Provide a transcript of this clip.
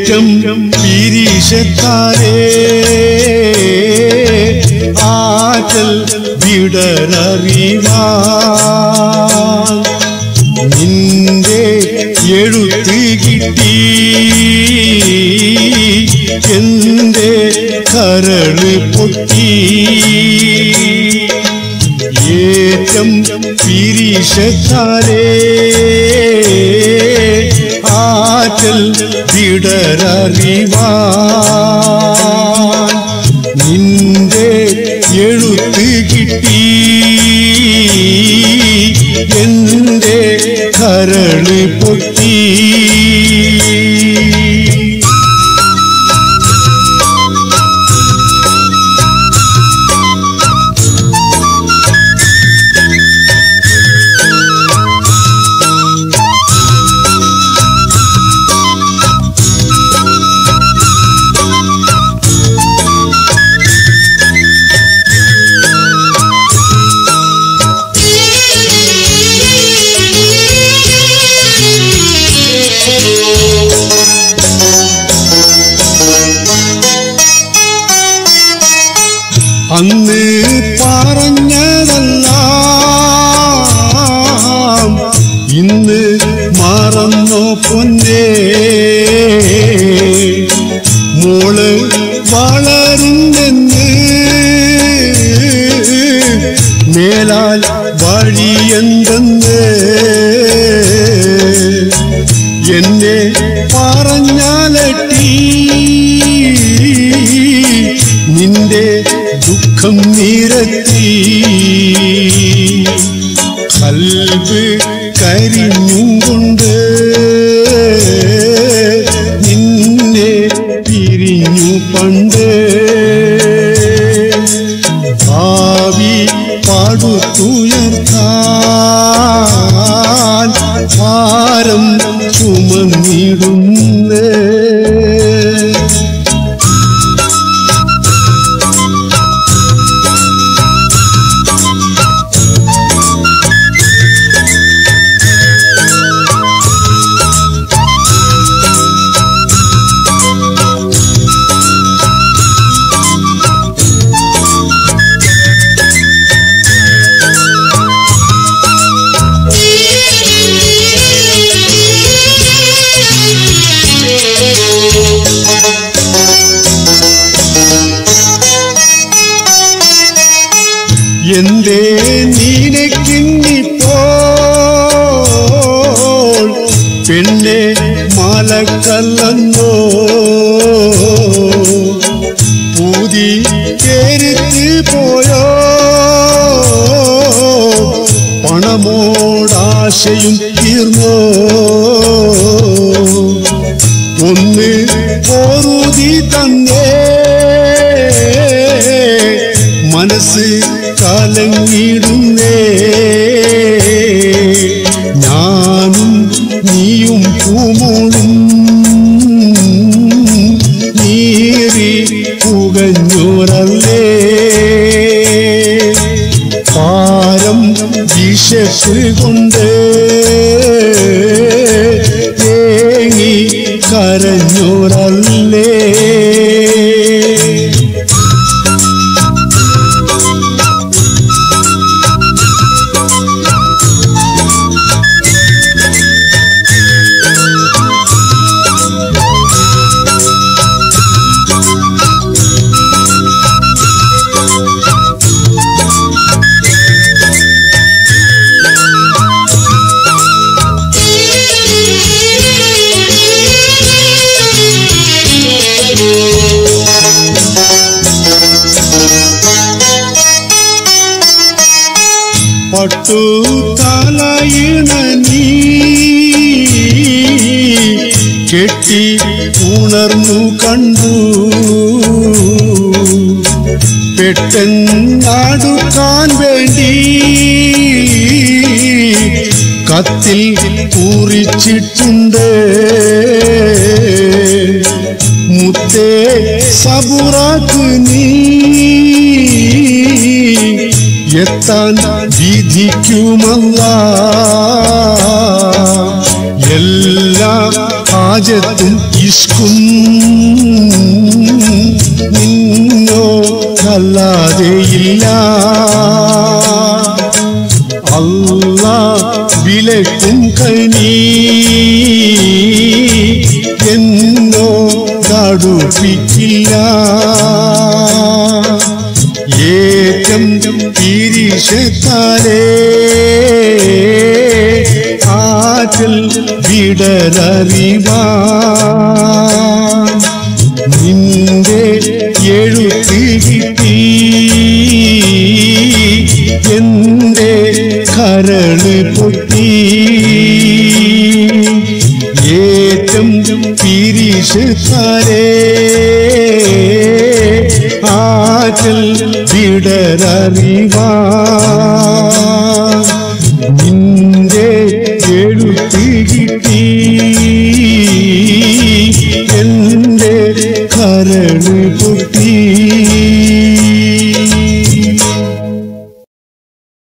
ഏറ്റം പിരീശത്താരേ ആറ്റൽ വിടരറിവാ നിന്റെ എഴുത്ത് കിട്ടി എന്റെ കരള് പൊട്ടി ഏറ്റം പിരീശത്താരേ ആറ്റൽ വിടരറിവാ നിന്റെ എഴുത്ത് കിട്ടി എന്റെ കരള് പൊട്ടി അന്ന് പറഞ്ഞതെല്ലാം ഇന്ന് മറന്നോ പൊന്നേ മോള് വളരുന്നെന്ന് മേലാൽ വഴിയെന്തെന്ന് എന്നെ പറഞ്ഞാലട്ടി നിന്റെ ദുഃഖം നിരത്തി കൽബ് കരിഞ്ഞും കൊണ്ട് നിന്നെ പിരിഞ്ഞു പണ്ട് ഭാവി പാടുത്തുയർത്താൻ ഭാരം ചുമന്നിടുന്നേ എന്തേ നീനക്കിന്നിപ്പോൾ പെണ്ണെ മലക്കല്ലെന്നോ പൂതി കേരുത്ത് പോയോ പണമോടാശയും തീർന്നോ ഒന്ന് പോറുതി തന്നേ മനസ്സ് കലങ്ങിടുന്നേ ഞാനും നീയും പൂമോളും നീറി പുകഞ്ഞോരല്ലേ പാരം വിശപ്പ് കൊണ്ട് തേങ്ങി കരഞ്ഞോരല്ലേ പട്ടു തലയിണ നീ കെട്ടി ഉണർന്നു കണ്ടു പെട്ടെന്നടുക്കാൻ വേണ്ടി കത്തിൽ കുറിച്ചിട്ടുണ്ട് മുത്തേ സബുറാക്ക് നീ എത്താൻ വിധിക്കുമല്ല എല്ലാ ഹാജത്തും ഇഷ്കും നിന്നോ അല്ലാതെയില്ല അല്ല വിലക്കും കനി എന്നോ തടുപ്പിക്കില്ല ഏറ്റം തിരിശത്താലേ ആറ്റൽ വിടരറിവാൻ നിന്റെ എഴുത്ത് കിട്ടി എന്റെ കരള് പൊട്ടി ഏറ്റം പിരിശത്താരേ ആറ്റൽ വിടരറിവാ നിന്റെ എഴുത്ത് കിട്ടി എന്റെ കരള് പൊട്ടി